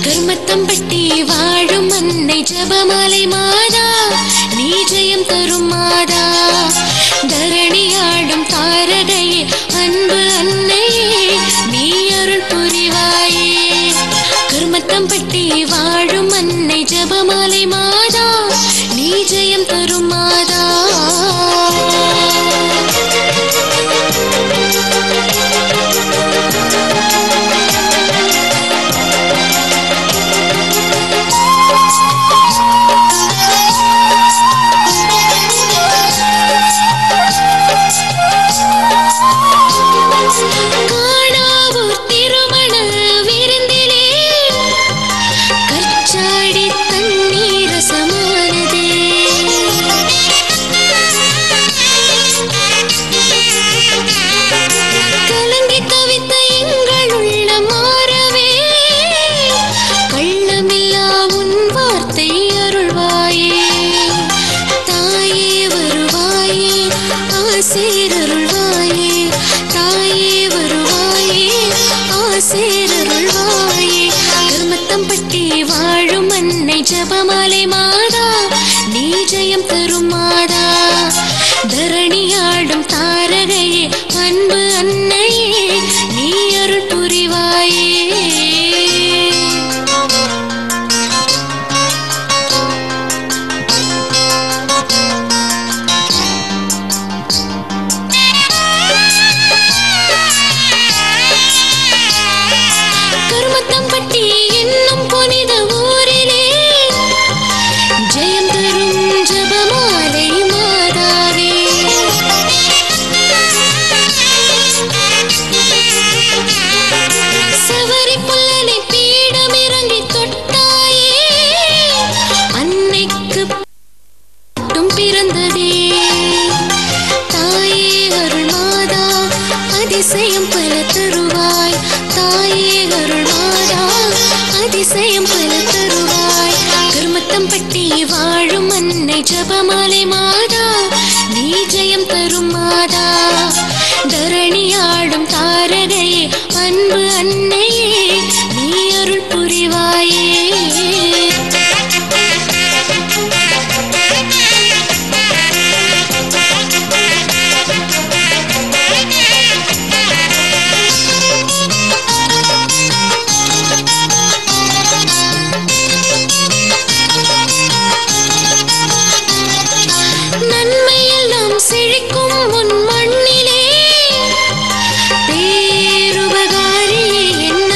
கர்மத்தம்பட்டி வாழும் அன்னை ஜபமாலை மாதா நீ ஜெயம் தரும் மாதா தரணி ஆடும் தாரகையே அன்பு அன்னையே நீ அருள் புரிவாயே கர்மத்தம்பட்டி வாழும் அன்னை ஜபமாலை மாதா நீ ஜெயம் தரும் மாதா காணாவூர் திருமண விருந்திலே கற்சாடி தண்ணீர் சமானதே கலங்கி தவித்த எங்கள் உள்ள மாறவே கள்ளமில்லா உன் வார்த்தை அருள்வாயே தாயே வருவாயே ஆசீரருள்வாயே தாயே வருவாயே ஆசீரருள்வாயே கர்மத்தம்பட்டி வாழும் அன்னை ஜபமாலை மாதா நீ ஜெயம் தரும் மாதா தரணி ஆடும் தாரகையே அன்பு அன்னையே நீ அருள் புரிவாயே கருமத்தம்பட்டி என்னும் புனித ஊரிலே ஜெயம் தரும் ஜபமாலை மாதாவே சவரி புல்லனை பீடம் இறங்கி தொட்டாயே அன்னைக்கு மட்டும் பிறந்ததே தாயே அருள் மாதா அதிசயம் பல தருவாய் தாயே அருள் மாதா அதிசயம் பல தருவாய் கர்மத்தம் பட்டி வாழும் அன்னை ஜபமாலை மாதா நீ ஜெயம் தரும் மாதா தரணி ஆடும் தாரகையே அன்பு அன்னையே நீ அருள் புரிவாயே நன்மையெல்லாம் செழிக்கும் உன் மண்ணிலே பேருபகாரியே என்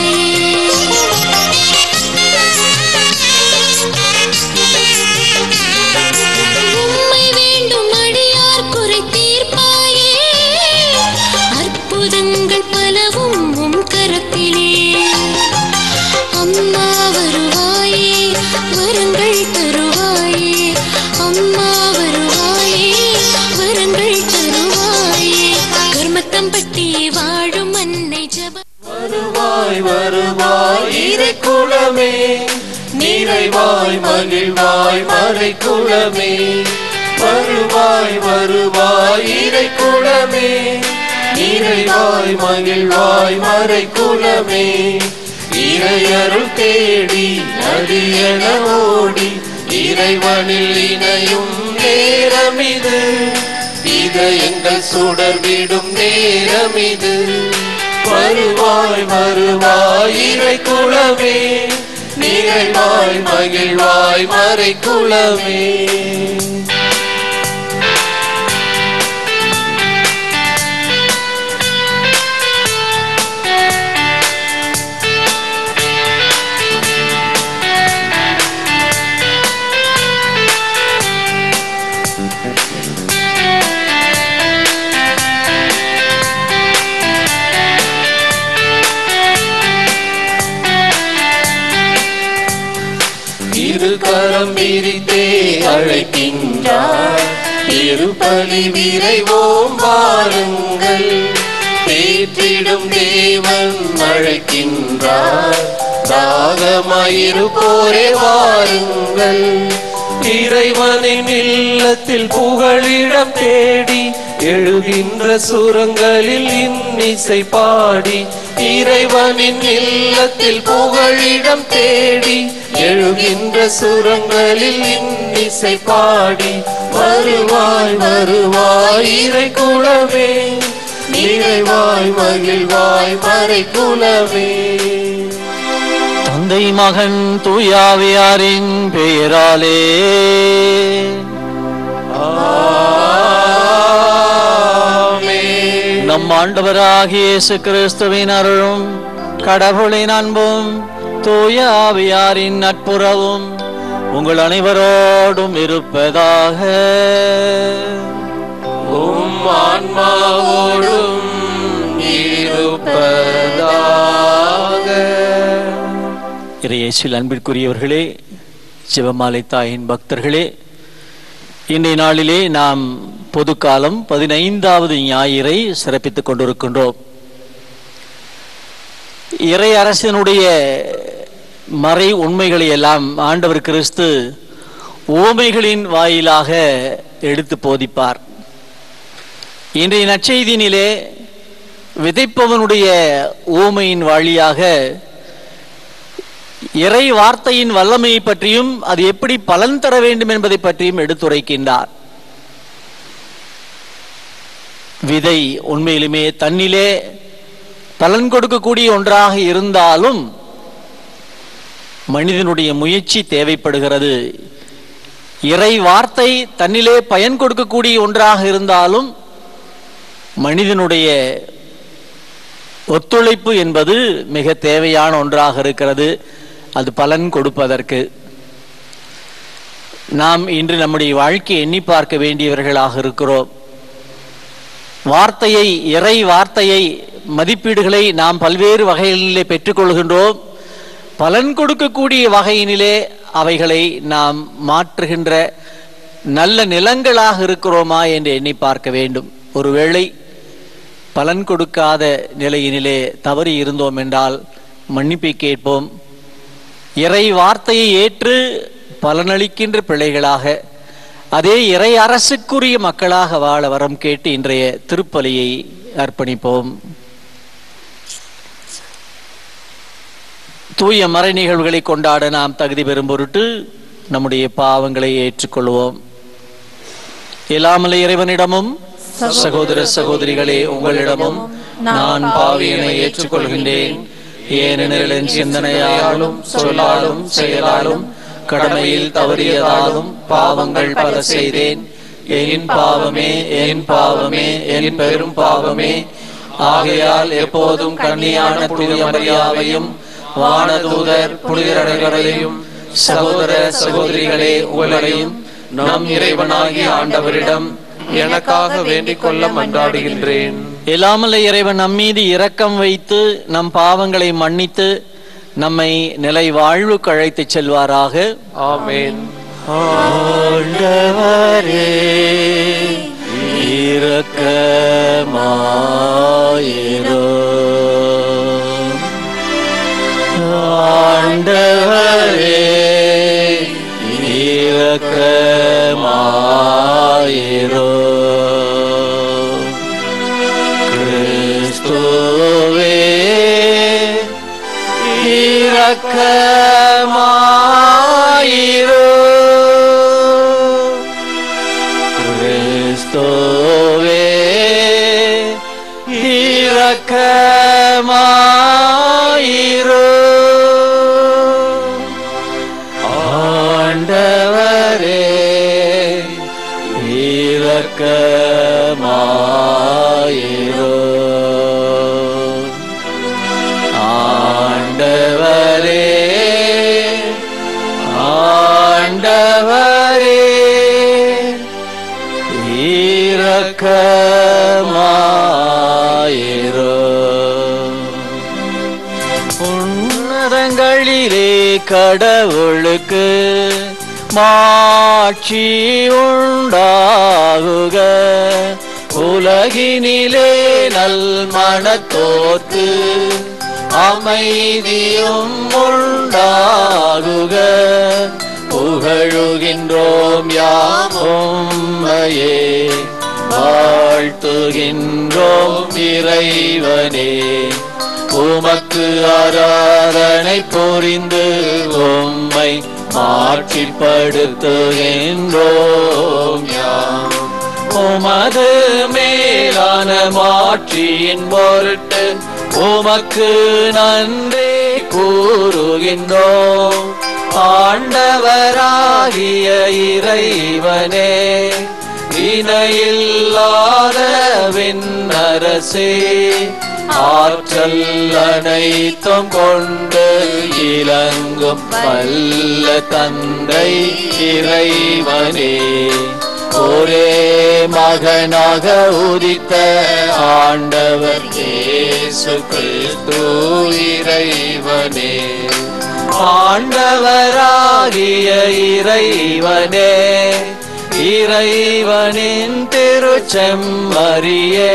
அன்னையே உம்மை வேண்டும் அடியார் குறை தீர்ப்பாயே அற்புதங்கள் பலவும் உம் கரத்திலே அம்மா வருவாயே வரங்கள் தருவாயே அம்மா வருவாயே வரங்கள் தருவாயே கர்மத்தம்பட்டி வாழும் அன்னை ஜப வருவாய் வருவாய் இறை குளமே நிறைவாய் மகிழ்வாய் மறை குளமே வருவாய் வருவாய் இறை குளமே நிறைவாய் மகிழ்வாய் மறை குளமே இறையருள் தேடி அடியன ஓடி இறைவனில் இணையும் நேரம் இது இதயங்கள் சுடர் விடும் நேரம் இது வருவாய் வருவாய் இறை குளமே நிறைவாய் மகிழ்வாய் மறை குளமே இரு கரம் விரித்தே அழைக்கின்றார் திருப்பலி விரைவோம் வாருங்கள் பேற்றிடும் தேவன் அழைக்கின்றார் தாகமாயிருப்போரே வாருங்கள் இறைவனின் இல்லத்தில் புகழிடம் தேடி எழுகின்ற சுரங்களில் இன்னிசை பாடி இறைவனின் இல்லத்தில் புகழிடம் தேடி எழுகின்ற சுரங்களில் இன்னிசை பாடி வருவாய் வருவாய் இறை குலவே நிறைவாய் மகிழ்வாய் மறை குலவே தந்தை மகன் தூயாவியாரின் பெயராலே ஆமென். நம் ஆண்டவராகிய இயேசு கிறிஸ்துவின் அருளும் கடவுளின் அன்பும் தூய ஆவியாரின் நட்புறவும் உங்கள் அனைவரோடும் இருப்பதாக உம் ஆன்மாவோடும் இருப்பதாக இறையேசில் அன்பிற்குரியவர்களே சிவமாலை தாயின் பக்தர்களே இன்றைய நாளிலே நாம் பொதுக்காலம் பதினைந்தாவது ஞாயிறை சிறப்பித்துக் கொண்டிருக்கின்றோம் இறை அரசினுடைய மறை உண்மைகளை எல்லாம் ஆண்டவர் கிறிஸ்து ஓமைகளின் வாயிலாக எடுத்து போதிப்பார் இன்றைய நற்செய்தியினிலே விதைப்பவனுடைய ஓமையின் வழியாக இறை வார்த்தையின் வல்லமையை பற்றியும் அது எப்படி பலன் தர வேண்டும் என்பதை பற்றியும் எடுத்துரைக்கின்றார் விதை உண்மையிலுமே தன்னிலே பலன் கொடுக்கக்கூடிய ஒன்றாக இருந்தாலும் மனிதனுடைய முயற்சி தேவைப்படுகிறது இறை வார்த்தை தன்னிலே பயன் கொடுக்கக்கூடிய ஒன்றாக இருந்தாலும் மனிதனுடைய ஒத்துழைப்பு என்பது மிக தேவையான ஒன்றாக இருக்கிறது அது பலன் கொடுப்பதற்கு நாம் இன்று நம்முடைய வாழ்க்கையை எண்ணி பார்க்க வேண்டியவர்களாக இருக்கிறோம் வார்த்தையை இறை வார்த்தையை மதிப்பீடுகளை நாம் பல்வேறு வகைகளிலே பெற்றுக்கொள்கின்றோம் பலன் கொடுக்கக்கூடிய வகையினிலே அவைகளை நாம் மாற்றுகின்ற நல்ல நிலங்களாக இருக்கிறோமா என்று எண்ணி பார்க்க வேண்டும் ஒருவேளை பலன் கொடுக்காத நிலையினிலே தவறி இருந்தோம் என்றால் மன்னிப்பை கேட்போம் இறை வார்த்தையை ஏற்று பலனளிக்கின்ற பிள்ளைகளாக அதே இறை அரசுக்குரிய மக்களாக வாழ வரம் கேட்டு இன்றைய திருப்பலியை அர்ப்பணிப்போம் தூய மறை நிகழ்வுகளை கொண்டாட நாம் தகுதி பெறும் பொருட்டு நம்முடைய பாவங்களை ஏற்றுக்கொள்வோம் இல்லாமலே இறைவனிடமும் சகோதர சகோதரிகளே உங்களிடமும் நான் பாவியனை ஏற்றுக்கொள்கின்றேன் ஏனெனில் என் சிந்தனையாலும் சொல்லாலும் செயலாலும் கடமையில் தவறியதாலும் பாவங்கள் பல செய்தேன் என் பாவமே என் பாவமே என் பெரும் பாவமே ஆகையால் எப்போதும் கண்ணியான தூய மரியாவையும் வானதூதர் புனிதர் அனைவரையும் சகோதர சகோதரிகளே உங்களையும் நம் இறைவனாகிய ஆண்டவரிடம் எனக்காக வேண்டிக் கொள்ள மன்றாடுகின்றேன் இல்லாமலே இறைவன் நம்மீது இரக்கம் வைத்து நம் பாவங்களை மன்னித்து நம்மை நிலை வாழ்வுக்கு அழைத்துச் செல்வாராக ஆமென் ஆண்டவரே இரக்கமாயிரோ ஆண்டவரே இரக்கமாயிரோ கிறிஸ்துவே இரக்கமாயிரோ கிறிஸ்துவே இரக்கமாயிரோ ஆண்டவரே இரக்கமாயிரோ ஆண்டவரே ஆண்டவரே இரக்கமாயிரோ உன்னதங்களிலே கடவுளுக்கு மாட்சி உண்டாகுக உலகினிலே நல் மனத்தோர்க்கு அமைதியும் உண்டாகுக புகழ் புகழுகின்றோம் யாம் உம்மையே வாழ்த்துகின்றோம் இறைவனே உமக்கு ஆராதனை புரிந்து உம்மை மாற்றிப்படுத்துகின்றோம் யாம் உமது மேலான மாற்றியின் பொருட்டு உமக்கு நன்றி கூறுகின்றோம் ஆண்டவராகிய இறைவனே இணையில்லாத விண்ணரசே ஆற்றல் அனைத்தும் கொண்டு இலங்கும் வல்ல தந்தை இறைவனே ஒரே மகனாக உதித்த ஆண்டவர் இயேசு கிறிஸ்து இறைவனே ஆண்டவராகிய இறைவனே இறைவனின் திருச்செம்மறியே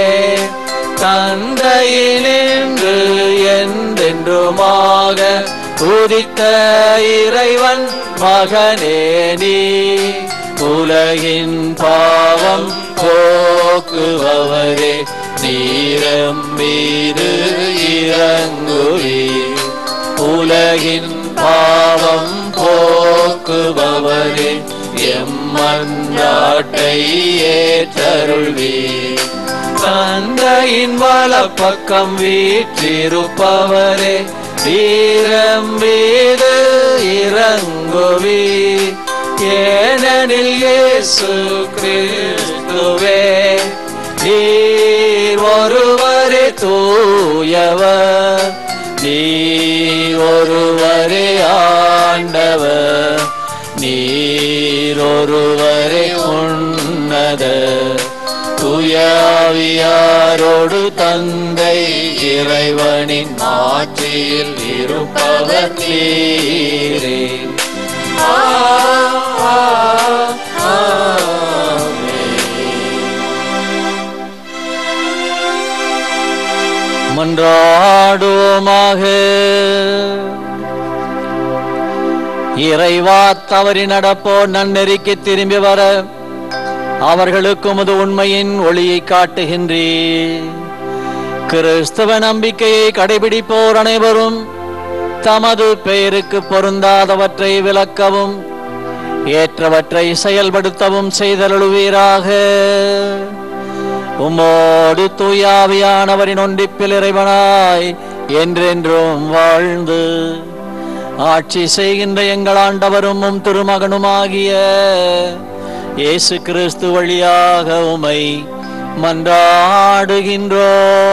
தந்தையினின்று என்றென்றுமாக உதித்த இறைவன் மகனே நீ உலகின் பாவம் போக்குபவரே நீரம் மீது இறங்குவீர் உலகின் பாவம் போக்குபவரே எம்மன்னாட்டை ஏற்றருள்வீர் தந்தையின் வலப்பக்கம் வீற்றிருப்பவரே வீரம் மீது இறங்குவீர் ஏனெனில் இயேசு கிறிஸ்துவே நீர் ஒருவரே தூயவர் நீர் ஒருவரே ஆண்டவர் நீர் ஒருவரே உன்னத துயாவியாரோடு தந்தை இறைவனின் ஆட்சியில் இருப்பவர் நீரே ஆ, ஆ, ஆமென். மன்றாடுவோமாக இறைவா தவறி நடப்போ நன்னெறிக்கு திரும்பி வர அவர்களுக்கு உமது உண்மையின் ஒளியை காட்டுகின்றே கிறிஸ்தவ நம்பிக்கையை கடைபிடிப்போர் அனைவரும் தமது பெயருக்கு பொருந்தாதவற்றை விளக்கவும் ஏற்றவற்றை செயல்படுத்தவும் செய்தருளுவீராக உம்மோடு தூயாவியானவரின் ஒன்றிப்பில் இறைவனாய் என்றென்றும் வாழ்ந்து ஆட்சி செய்கின்ற எங்கள் ஆண்டவரும் உம் திருமகனுமாகிய இயேசு கிறிஸ்து வழியாக உமை மன்றாடுகின்றோ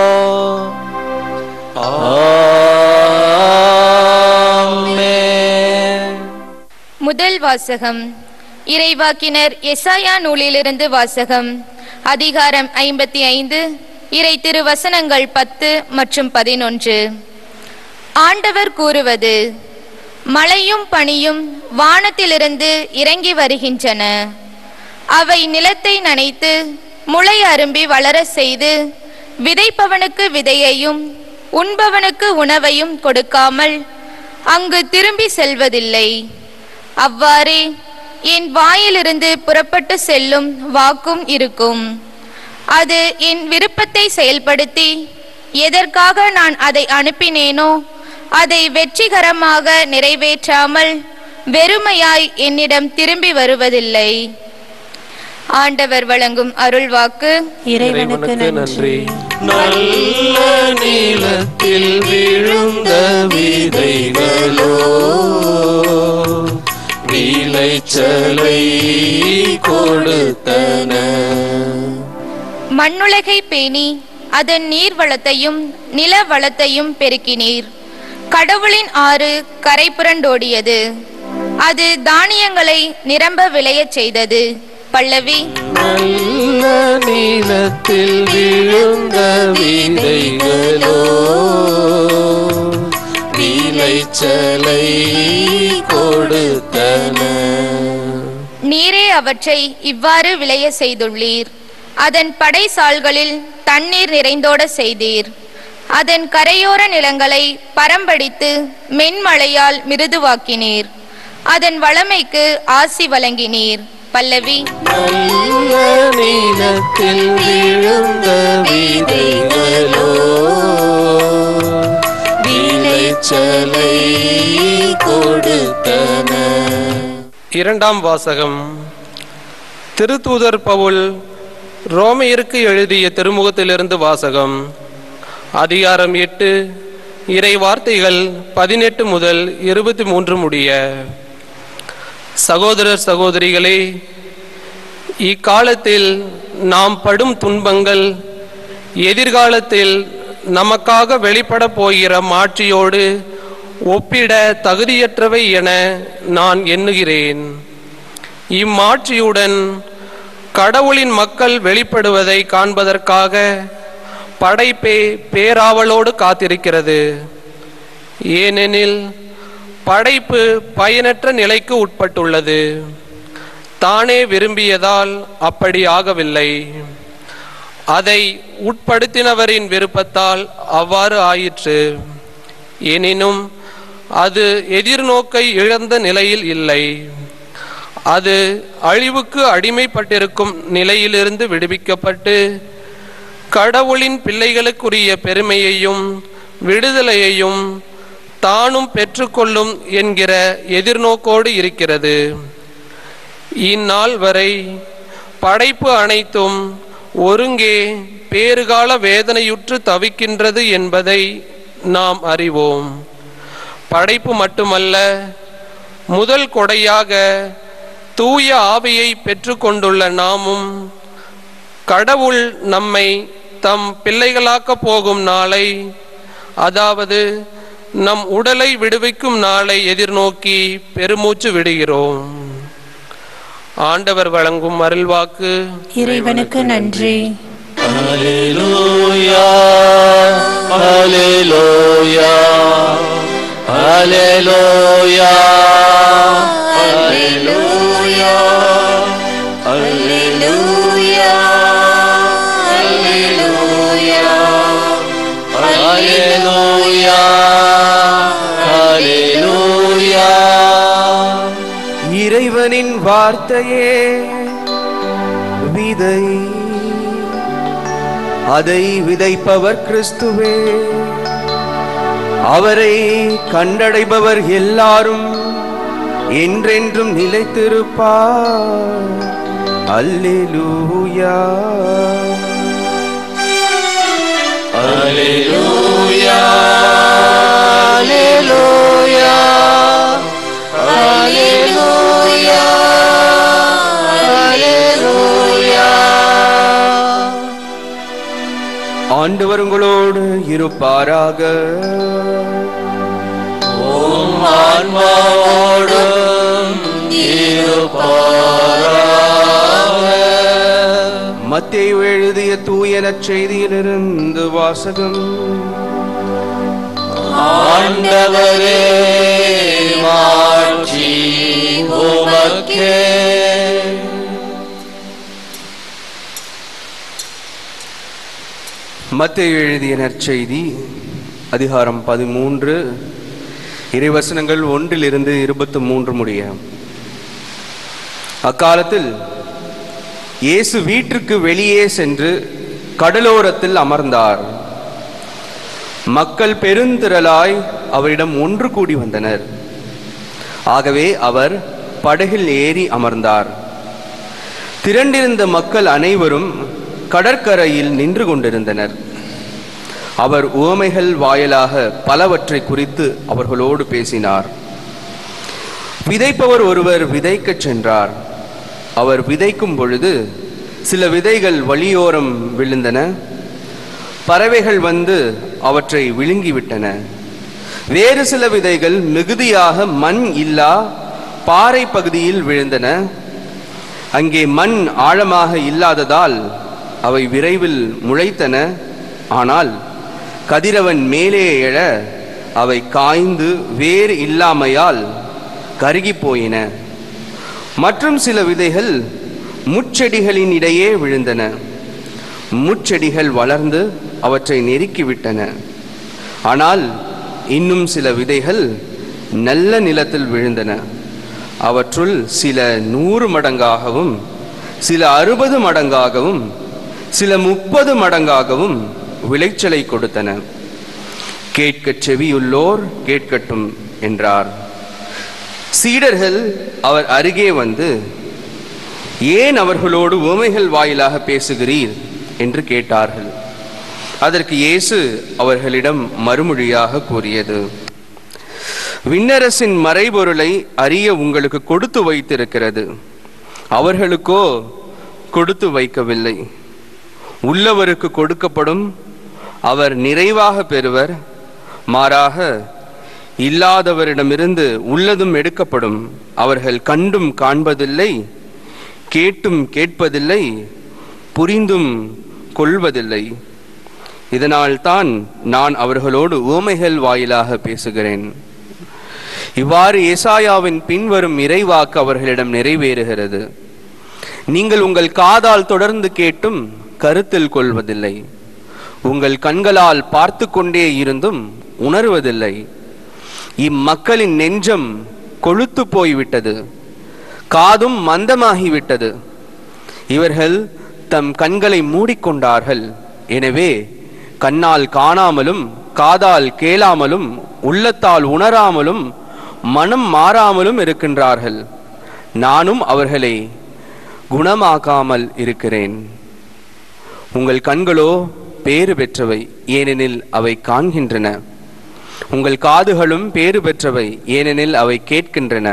ஆமென். முதல் வாசகம் இறைவாக்கினர் எசாயா நூலிலிருந்து வாசகம் அதிகாரம் ஐம்பத்தி ஐந்து இறை திருவசனங்கள் பத்து மற்றும் பதினொன்று ஆண்டவர் கூறுவது மழையும் பனியும் வானத்திலிருந்து இறங்கி வருகின்றன அவை நிலத்தை நனைத்து முளை அரும்பி வளர செய்து விதைப்பவனுக்கு விதையையும் உண்பவனுக்கு உணவையும் கொடுக்காமல் அங்கு திரும்பி செல்வதில்லை அவ்வாறே என் வாயிலிருந்து புறப்பட்டு செல்லும் வாக்கும் இருக்கும் அது என் விருப்பத்தை செயல்படுத்தி எதற்காக நான் அதை அனுப்பினேனோ அதை வெற்றிகரமாக நிறைவேற்றாமல் வெறுமையாய் என்னிடம் திரும்பி வருவதில்லை ஆண்டவர் வழங்கும் அருள்வாக்கு இறைவனுக்கு நன்றி நல்ல நீளத்தில் விழுந்த விதைகளோ விளைச்சலை கொடுத்தன மண்ணுலகை பேணி அதன் நீர் வளத்தையும் நில வளத்தையும் பெருக்கினீர் கடவுளின் ஆறு கரை புரண்டோடியது அது தானியங்களை நிரம்ப விளையச் செய்தது பல்லவி நல்ல நீளத்தில் விழுந்த விதைகளோ விளைச்சலை கொடுத்தன நீரே அவற்றை இவ்வாறு விளைய செய்துள்ளீர் அதன் படைசால்களில் தண்ணீர் நிறைந்தோட செய்தீர் அதன் கரையோர நிலங்களை பரம்படித்து மென்மழையால் மிருதுவாக்கினீர் அதன் வளமைக்கு ஆசி வழங்கினீர் பல்லவி நல்ல நீளத்தில் விழுந்த விதைகளோ விளைச்சலை கொடுத்தன இரண்டாம் வாசகம் திருத்தூதர் பவுல் ரோமையருக்கு எழுதிய திருமுகத்திலிருந்து வாசகம் அதிகாரம் எட்டு இறை வார்த்தைகள் பதினெட்டு முதல் இருபத்தி மூன்று முடிய சகோதரர் சகோதரிகளே இக்காலத்தில் நாம் படும் துன்பங்கள் எதிர்காலத்தில் நமக்காக வெளிப்பட போகிற மாட்சியோடு ஒப்பிட தகுதியற்றவை என நான் எண்ணுகிறேன் இம்மாட்சியுடன் கடவுளின் மக்கள் வெளிப்படுவதை காண்பதற்காக படைப்பே பேராவலோடு காத்திருக்கிறது ஏனெனில் படைப்பு பயனற்ற நிலைக்கு உட்பட்டுள்ளது தானே விரும்பியதால் அப்படி ஆகவில்லை அதை உட்படுத்தினவரின் விருப்பத்தால் அவ்வாறு ஆயிற்று எனினும் அது எதிர்நோக்கை இழந்த நிலையில் இல்லை அது அழிவுக்கு அடிமைப்பட்டிருக்கும் நிலையிலிருந்து விடுவிக்கப்பட்டு கடவுளின் பிள்ளைகளுக்குரிய பெருமையையும் விடுதலையையும் தானும் பெற்றுக்கொள்ளும் என்கிற எதிர்நோக்கோடு இருக்கிறது இந்நாள் வரை படைப்பு அனைத்தும் ஒருங்கே பேறுகால வேதனையுற்று தவிக்கின்றது என்பதை நாம் அறிவோம் படைப்பு மட்டுமல்ல முதல் கொடையாக தூய ஆவியை பெற்றுக்கொண்டுள்ள நாமும் கடவுள் நம்மை தம் பிள்ளைகளாக்க போகும் நாளை அதாவது நம் உடலை விடுவிக்கும் நாளை எதிர்நோக்கி பெருமூச்சு விடுகிறோம் ஆண்டவர் வழங்கும் அருள்வாக்கு இறைவனுக்கு நன்றி Alleluia, Alleluia, Alleluia, Alleluia, Alleluia, Alleluia, Alleluia. இறைவனின் வார்த்தையே விதை அதை விதைப்பவர் கிறிஸ்துவே அவரை கண்டடைபவர் எல்லாரும் என்றென்றும் நிலைத்திருப்பார் அல்லேலூயா Alleluia, Alleluia, Alleluia, Alleluia. ஆண்டவர் உங்களோடு இருப்பாராக உம் ஆன்மாவோடும் இருப்பாராக. மத்தேயு எழுதிய தூய நற்செய்தியிலிருந்து வாசகம் ஆண்டவரே மாட்சி உமக்கே மத்தேயு எழுதிய நற்செய்தி அதிகாரம் பதிமூன்று இறைவசனங்கள் ஒன்றிலிருந்து இருபத்து மூன்று முடிய அக்காலத்தில் இயேசு வீட்டிற்கு வெளியே சென்று கடலோரத்தில் அமர்ந்தார் மக்கள் பெருந்திரளாய் அவரிடம் ஒன்று கூடி வந்தனர் ஆகவே அவர் படகில் ஏறி அமர்ந்தார் திரண்டிருந்த மக்கள் அனைவரும் கடற்கரையில் நின்று கொண்டிருந்தனர் அவர் உவமைகள் வாயிலாக பலவற்றை குறித்து அவர்களோடு பேசினார் விதைப்பவர் ஒருவர் விதைக்கச் சென்றார் அவர் விதைக்கும் பொழுது சில விதைகள் வழியோரம் விழுந்தன பறவைகள் வந்து அவற்றை விழுங்கிவிட்டன வேறு சில விதைகள் மிகுதியாக மண் இல்லா பாறை பகுதியில் விழுந்தன அங்கே மண் ஆழமாக இல்லாததால் அவை விரைவில் முளைத்தன ஆனால் கதிரவன் மேலே எழ அவை காய்ந்து வேறு இல்லாமையால் கருகிப் போயின மற்றும் சில விதைகள் முட்செடிகளின் இடையே விழுந்தன முட்செடிகள் வளர்ந்து அவற்றை நெருக்கிவிட்டன ஆனால் இன்னும் சில விதைகள் நல்ல நிலத்தில் விழுந்தன அவற்றுள் சில நூறு மடங்காகவும் சில அறுபது மடங்காகவும் சில முப்பது மடங்காகவும் விளைச்சலை கொடுத்தன கேட்கச் செவியுள்ளோர் கேட்கட்டும் என்றார் சீடர்கள் அவர் அருகே வந்து ஏன் அவர்களோடு உவமைகள் வாயிலாக பேசுகிறீர் என்று கேட்டார்கள் அதற்கு இயேசு அவர்களிடம் மறுமொழியாக கூறியது விண்ணரசின் மறைபொருளை அறிய உங்களுக்கு கொடுத்து வைத்திருக்கிறது அவர்களுக்கோ கொடுத்து வைக்கவில்லை உள்ளவருக்கு கொடுக்கப்படும் அவர் நிறைவாக பெறுவர் மாறாக இல்லாதவரிடமிருந்து உள்ளதும் எடுக்கப்படும் அவர்கள் கண்டும் காண்பதில்லை கேட்டும் கேட்பதில்லை புரிந்தும் கொள்வதில்லை இதனால்தான் நான் அவர்களோடு உவமைகள் வாயிலாக பேசுகிறேன் இவ்வாறு ஏசாயாவின் பின்வரும் இறைவாக்கு அவர்களிடம் நிறைவேறுகிறது நீங்கள் உங்கள் காதால் தொடர்ந்து கேட்டும் கருத்தில் கொள்வதில்லை உங்கள் கண்களால் பார்த்து கொண்டே இருந்தும் உணர்வதில்லை இம்மக்களின் நெஞ்சம் கொழுத்து போய்விட்டது காதும் மந்தமாகிவிட்டது இவர்கள் தம் கண்களை மூடிக்கொண்டார்கள் எனவே கண்ணால் காணாமலும் காதால் கேளாமலும் உள்ளத்தால் உணராமலும் மனம் மாறாமலும் இருக்கின்றார்கள் நானும் அவர்களை குணமாக்காமல் இருக்கிறேன் உங்கள் கண்களோ பேறு பெற்றவை ஏனெனில் அவை காண்கின்றன உங்கள் காதுகளும் பேறு பெற்றவை ஏனெனில் அவை கேட்கின்றன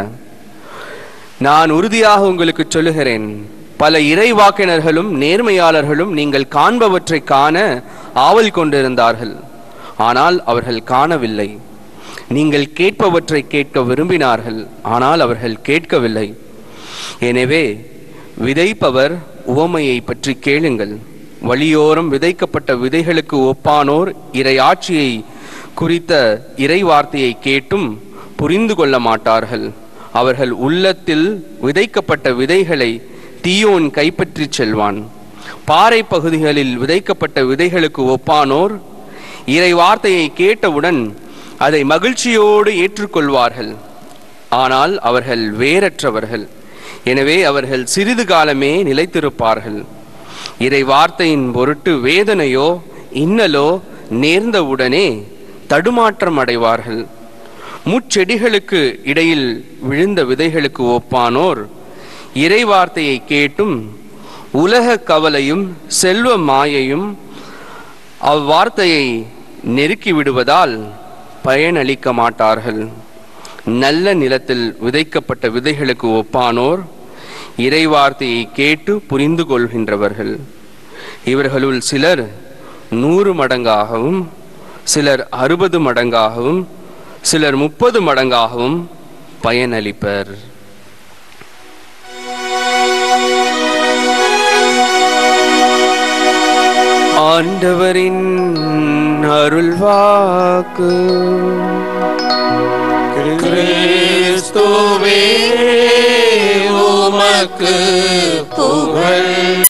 நான் உறுதியாக உங்களுக்கு சொல்லுகிறேன் பல இறைவாக்கினர்களும் நேர்மையாளர்களும் நீங்கள் காண்பவற்றை காண ஆவல் கொண்டிருந்தார்கள் ஆனால் அவர்கள் காணவில்லை நீங்கள் கேட்பவற்றை கேட்க விரும்பினார்கள் ஆனால் அவர்கள் கேட்கவில்லை எனவே விதைப்பவர் உவமையை பற்றி கேளுங்கள் வழியோரம் விதைக்கப்பட்ட விதைகளுக்கு ஒப்பானோர் இறையாட்சியை குறித்த இறை வார்த்தையை கேட்டும் புரிந்து கொள்ள மாட்டார்கள் அவர்கள் உள்ளத்தில் விதைக்கப்பட்ட விதைகளை தீயோன் கைப்பற்றிச் செல்வான் பாறை பகுதிகளில் விதைக்கப்பட்ட விதைகளுக்கு ஒப்பானோர் இறை வார்த்தையை கேட்டவுடன் அதை மகிழ்ச்சியோடு ஏற்றுக்கொள்வார்கள் ஆனால் அவர்கள் வேரற்றவர்கள் எனவே அவர்கள் சிறிது காலமே நிலைத்திருப்பார்கள் இறை வார்த்தையின் பொருட்டு வேதனையோ இன்னலோ நேர்ந்தவுடனே தடுமாற்றம் அடைவார்கள் முச்செடிகளுக்கு இடையில் விழுந்த விதைகளுக்கு ஒப்பானோர் இறை வார்த்தையை கேட்டும் உலக கவலையும் செல்வ மாயையும் அவ்வார்த்தையை நெருக்கி விடுவதால் பயனளிக்க மாட்டார்கள் நல்ல நிலத்தில் விதைக்கப்பட்ட விதைகளுக்கு ஒப்பானோர் இறை வார்த்தையை கேட்டு புரிந்து கொள்கின்றவர்கள் இவர்களுள் சிலர் நூறு மடங்காகவும் சிலர் அறுபது மடங்காகவும் சிலர் முப்பது மடங்காகவும் பயனளிப்பர் ஆண்டவரின் அருள்வாக்கு கிறிஸ்துவே உமக்கு புகழ்